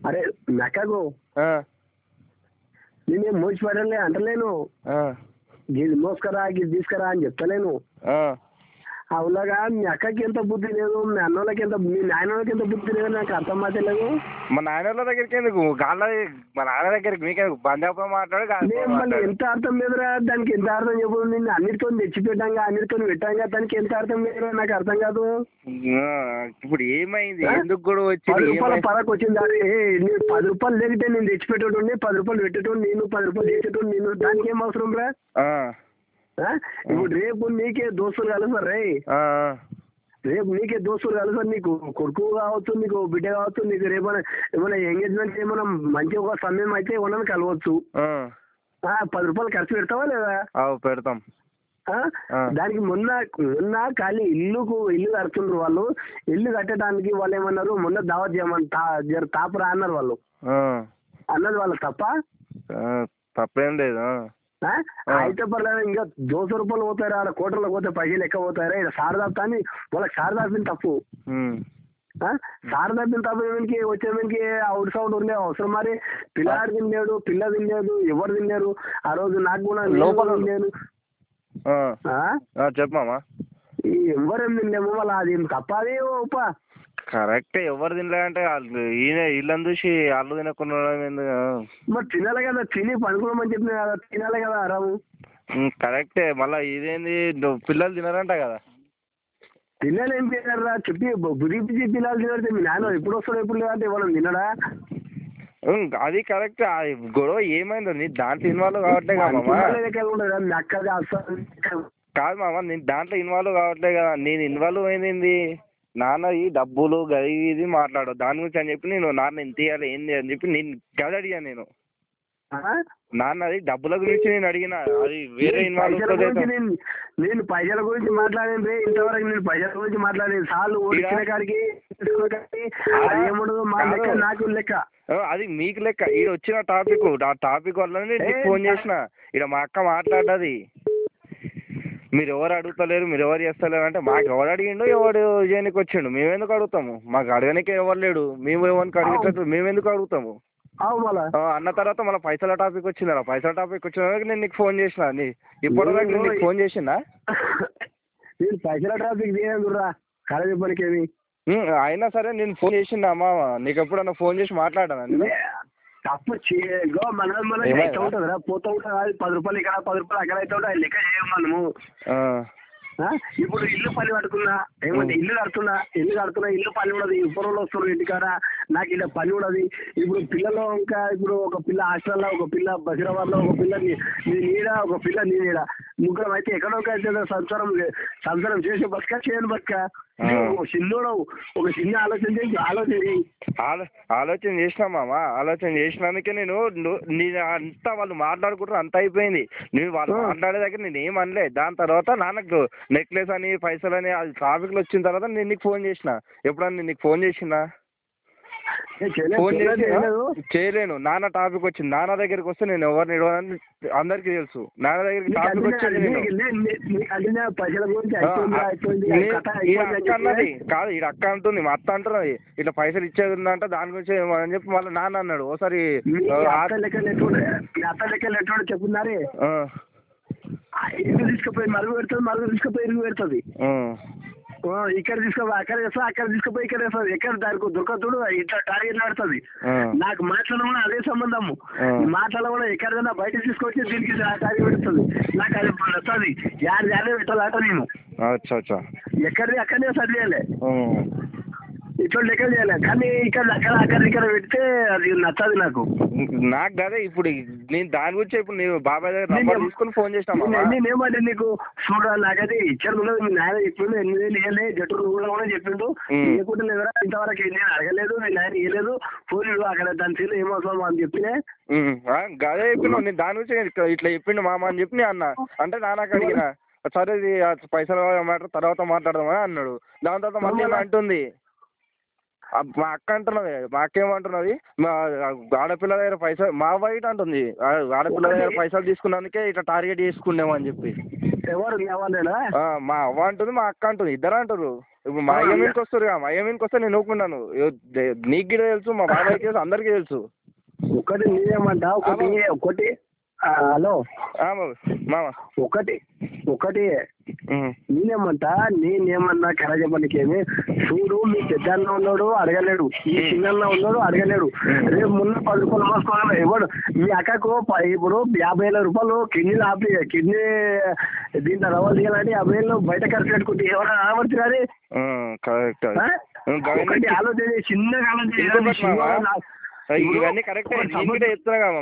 అరే నక్కకు ఆ, నేనేం మోసిపడలే అంటలేను ఆ, ఇది మోసుకరా ఇది తీసుకురా అని చెప్తలేను ఆ. అవులాగా మీ అక్కకి ఎంత బుద్ధి లేదు మీ అన్నోళ్ళకి ఎంత మీ నాయనోళ్ళకి ఎంత బుద్ధి లేదు నాకు అర్థం మాటలేదు మా నాయన వాళ్ళ దగ్గరికి ఎందుకు గాళ్ళ మా నాన్న దగ్గరికి మీకెందుకు బందాప మాట్లాడు గాలితో నేను మళ్ళీ మాట్లాడు. ఎంత అర్థం లేదురా దానికి ఎంత అర్థం చెప్పు నిన్ను అన్నిటితో తెచ్చిపెట్టాంగా అన్నిటితో పెట్టాంగా దానికి ఎంత అర్థం లేదురా నాకు అర్థం కాదు ఆ, ఇప్పుడు ఏమైంది ఆ? ఎందుకు కూడా పది వచ్చింది రూపాయల ఏమైంది? పరకు వచ్చింది అరే నేను పది రూపాయలు లేకపోతే నేను తెచ్చిపెట్టేటోడిని పది రూపాయలు పెట్టేటోడు నేను పది రూపాయలు చేసేటోడు నేను దానికి ఏం అవసరం రా ఆ, ఆ? ఇప్పుడు రేపు నీకే దోస్తులు కలుస్తారు రే ఆ, రేపు నీకే దోస్తులు కలుస్తారు నీకు కొడుకు కావచ్చు నీకు బిడ్డ కావచ్చు నీకు రేపు ఏమైనా ఎంగేజ్మెంట్ ఏమైనా మంచి ఒక సమయం అయితే ఏమన్నా కలవచ్చు ఆ. ఆ, పది రూపాయలు ఖర్చు పెడతావా లేదా అవు పెడతాం ఆ? ఆ. దానికి మొన్న మొన్న ఖాళీ ఇల్లుకు ఇల్లు కడుతుండ్రు వాళ్ళు ఇల్లు కట్టడానికి వాళ్ళు ఏమన్నారు మొన్న దావత్ చేయమని తా జర తాపరా అన్నారు వాళ్ళు ఆ, అన్నది వాళ్ళ తప్ప ఆ, తప్పేం లేదు ఆ. ఆ? ఆ. అయితే పర్లేదు ఇంకా దోశ రూపాయలు పోతారా ఆడ కోటర్లో పోతే పైసలు ఎక్కువ పోతారా ఇక్కడ శారదాప్తా అని వాళ్ళకి శారదాపిన తప్పు ఉమ్. ఆ? శారదాపిన తప్పు ఏమికి వచ్చేమికి అవుట్ సౌండ్ ఉండే అవసరం మరి పిల్లాడు తిన్నాడు పిల్ల తిన్నాడు ఎవరు తిన్నారు ఆ రోజు నాకు కూడా నేను లోపల- తిన్నాను ఆ, ఆ? ఆ, చెప్పమ్మా ఈ ఎవరేం తిన్నాము వాళ్ళ అది ఏం తప్ప అది ఉప కరెక్ట్ ఎవరు తినలేదంటే వాళ్ళు ఈయన ఇల్లని చూసి వాళ్ళు తినకుండా ఉండడం ఎందుకు? ఆ. మరి తినాలి కదా తిని పడుకోమని చెప్పిన కదా తినాలి కదా రాము ఉమ్, కరెక్టే మళ్ళీ ఇదేంది నువ్వు పిల్లలు తినరంట కదా పిల్లలు ఏం తినారా చెప్పి బుద్ధి పిచ్చి పిల్లలు తినడితే మీ నాన్న ఎప్పుడు వస్తాడు ఎప్పుడు లేదంటే ఇవ్వడం తినడా ఉమ్, అది కరెక్ట్ ఆ గొడవ ఏమైందో నీ దాంట్లో ఇన్వాల్వ్ కావట్లే కదా మామ పిల్లలు ఎక్కడ ఉండదు మీ అక్కది అస్సలు కాదు మామ నేను దాంట్లో ఇన్వాల్వ్ కావట్లే కదా నేను ఇన్వాల్వ్ అయింది నాన్న ఈ డబ్బులు గది ఇది మాట్లాడు దాని గురించి అని చెప్పి నేను నాన్న ఎంత ఇవ్వాలి ఏంది అని చెప్పి నేను గది అడిగాను నేను ఆ? నాన్న అది డబ్బుల గురించి నేను అడిగిన అది వేరే నేను ఇన్వాల్వ్ పైసల గురించి నేను నేను పైసల గురించి మాట్లాడాను రే ఇంతవరకు నేను పైసల గురించి మాట్లాడేది సార్లు ఓడిచిన కాడికి తీసుకున్న కాడికి అది ఏముండదు మా లెక్క కాదు. నాకు లెక్క అది మీకు లెక్క ఈడ వచ్చిన టాపిక్ ఆ టాపిక్ వల్ల నేను నీకు ఏ, ఫోన్ చేసిన ఇక్కడ మా అక్క మాట్లాడ్డది మీరు ఎవరు అడుగుతలేరు మీరు ఎవరు చేస్తలేరు అంటే మాకు ఎవరు అడిగిండు ఎవడు చేయనికి వచ్చిండు మేము ఎందుకు అడుగుతాము మాకు అడగనికే ఎవరు లేడు మేము ఎవరికి అడిగేటట్టు మేము ఎందుకు అడుగుతాము అవు మళ్ళా ఆ, అన్న తర్వాత మన పైసల టాపిక్ వచ్చింది ఆ పైసల టాపిక్ వచ్చిన తర్వాత నేను నీకు ఫోన్ చేసిన నీ ఇప్పటిదాకా నేను నీకు ఫోన్ చేసిందా నేను పైసల ట్రాఫిక్ తీయదురా కాలేజీ పనికేమి ఉమ్, అయినా సరే నేను ఫోన్ చేసిందా అమ్మా నీకు ఎప్పుడన్నా ఫోన్ చేసి మాట్లాడానా నేను తప్పు చేయగో మన మన ఏమైందా? ఎట్లా ఉంటుందిరా పోతా ఉంటుంది అది పది రూపాయలు ఇక్కడ పది రూపాయలు అక్కడ అయితే ఉంటుంది లెక్క చేయం మనము ఆ, ఆ? ఇప్పుడు ఇల్లు పని పడుకున్నా ఏమంటే ఇల్లు కడుతున్నా ఇల్లు కడుతున్నా ఇల్లు పని ఉండదు ఇప్పుడు వస్తున్నారు ఇంటికాడ నాకు ఇలా పని ఉండదు ఇప్పుడు పిల్లలు ఇంకా ఇప్పుడు ఒక పిల్ల హాస్టల్లో ఒక పిల్ల బసిరాబాద్లో ఒక పిల్ల నీ నీ నీడ ఒక పిల్ల నీ నీడ ముగ్గురం అయితే ఎక్కడో ఒక అయితే సంసారం లే- సంసారం చేసి బతక చేయను బతక ఆ. ఒక చిన్నోడు ఒక చిన్న ఆలోచన చేసి ఆలోచన చేయి ఆలో ఆలోచన చేసినా మామ ఆలోచన చేసినందుకే నేను ను- నేను అంతా వాళ్ళు మాట్లాడుకుంటారు అంత అయిపోయింది నేను వాళ్ళు ఆ. మాట్లాడే దగ్గర నేను ఏం అనలే దాని తర్వాత నాన్నకు నెక్లెస్ అని పైసలు అని అది టాపిక్లు వచ్చిన తర్వాత నేను నీకు ఫోన్ చేసిన ఎప్పుడన్నా నేను నీకు ఫోన్ చేసినా ఏ చేయలేదు, ఫోన్ చేయలేదు, చేసి చేయలేదు. చేయలేను నాన్న టాపిక్ వచ్చింది నాన్న దగ్గరికి వస్తే నేను ఎవరిని ఇడవని అందరికీ తెలుసు నాన్న దగ్గరికి నీకు టాపిక్ అందిన- వచ్చేది నేను నీకు- నీ- నీ- నీకు అందిన పైసల గురించి ఆ, అయిపోయింది ఆ, అయిపోయింది నీ- కథ ఈ అయిపోయింది అని అక్క అన్నది చెప్పి కాదు ఈ అక్క అంటుంది మా అత్త అంటున్నది ఇట్లా పైసలు ఇచ్చేది ఉందంట దాని గురించి ఏమో అని చెప్పి మళ్ళీ నాన్న అన్నాడు ఓసారి మీ ఆ, అత్త లెక్క ఎటువంటి మీ అత్త లెక్క ఎటువంటి చెప్పున్నారే ఆ, ఆ ఇరుగు తీసుకుపోయి మరుగు పెడుతుంది మరుగు తీసుకుపోయి ఇరుగు పెడుతుంది ఆ, ఆ, ఇక్కడ తీసుకుపోయి అక్కడ వేస్తా అక్కడ తీసుకుపోయి ఇక్కడ వేస్తుంది ఎక్కడ దానికి దొరకతుడు ఇట్లా టార్గెట్ నడుతుంది ఆ. నాకు మాటలు కూడా అదే సంబంధము ఆ. మాటలు కూడా ఎక్కడైనా బయట తీసుకొచ్చి దీనికి టార్గెట్ పెడుతుంది నాకు అది నచ్చది యారు యారే పెట్టాలంట నేను అచ్చా అచ్చా ఎక్కడిది అక్కడనే చదివేయాలి ఆ, ఇట్లా లెక్క చేయాలి కానీ ఇక్కడ అక్కడ అక్కడ ఇక్కడ పెడితే అది నచ్చదు నాకు నాకు కదే ఇప్పుడు నేను దాని గురించి ఇప్పుడు నేను బాబాయ్ దగ్గర నేను- నంబర్ తీసుకొని ఫోన్ చేసినా మామ. నేను- నేనేమంటే నీకు చూడరా నాకైతే ఇచ్చారు ఉన్నది మీ నాయన చెప్పిండు ఎనిమిది వేలు ఇవ్వలే జట్టు కూడా కూడా చెప్పిండు ఉమ్. ఇవ్వకుండా లేదరా ఇంతవరకు నేను అడగలేదు మీ నాయన ఇవ్వలేదు ఫోన్ ఇవ్వు అక్కడ దాని తీరు ఏం అవసరం అని చెప్పినే ఉమ్, ఆ, గదే చెప్పిన నేను దాని గురించి ఇట్లా- ఇట్లా చెప్పిండు మామ అని చెప్పి నేను అన్న అంటే నాన్నకు అడిగిన సరే ఇది ఆ పైసలు మ్యాటర్ తర్వాత మాట్లాడదామని అన్నాడు దాని తర్వాత మళ్ళీ ఏమో అంటుంది ఆ, మా అక్క అంటున్నది మా అక్క ఏమంటున్నది మా ఆడపిల్ల దగ్గర పైసలు మా వైట్ అంటుంది ఆ, ఆడపిల్ల దగ్గర పైసలు తీసుకున్నందుకే ఇట్లా టార్గెట్ చేసుకున్నాము అని చెప్పి ఎవరు మీ అవ్వలేడా ఆ, మా అవ్వ అంటుంది మా అక్క అంటుంది ఇద్దరు అంటారు ఇప్పుడు మా అయ్య మీదకి వస్తారు కదా మా అయ్య మీదకి వస్తే నేను ఊరుకున్నాను ఎవ- దే- నీకు కూడా తెలుసు మా బాబాయ్కి తెలుసు అందరికీ తెలుసు ఒకటి నేనేమంటా ఒకటి ఒకటి ఆ, హలో ఆ, మామ మామ ఒకటి ఒకటి ఉమ్, నేనేమంటా నేనేమన్నా కర చెప్పనికేమి చూడు మీ పెద్దన్న ఉన్నాడు అడగలేడు మీ చిన్న ఉన్నాడు అడగలేడు రేపు ముందు పది రూపాయలు మోసుకోవాలి ఎవడు మీ అక్కకు ప- ఇప్పుడు యాభై వేల రూపాయలు కిడ్నీలు ఆపి కిడ్నీ దీంట్లో రవ్వలు తీయాలంటే యాభై వేలు బయట ఖర్చు పెట్టుకుంటే ఎవరు ఆడవచ్చు కానీ ఆ, కరెక్ట్ అది. ఉమ్, ఒకటి గవన్నీ ఆలోచన చిన్నగా ఆలోచన ఇంకొకటి చిన్నగా మామ, నా- ఇవన్నీ కరెక్టే నేను కూడా చెప్తున్నా కదా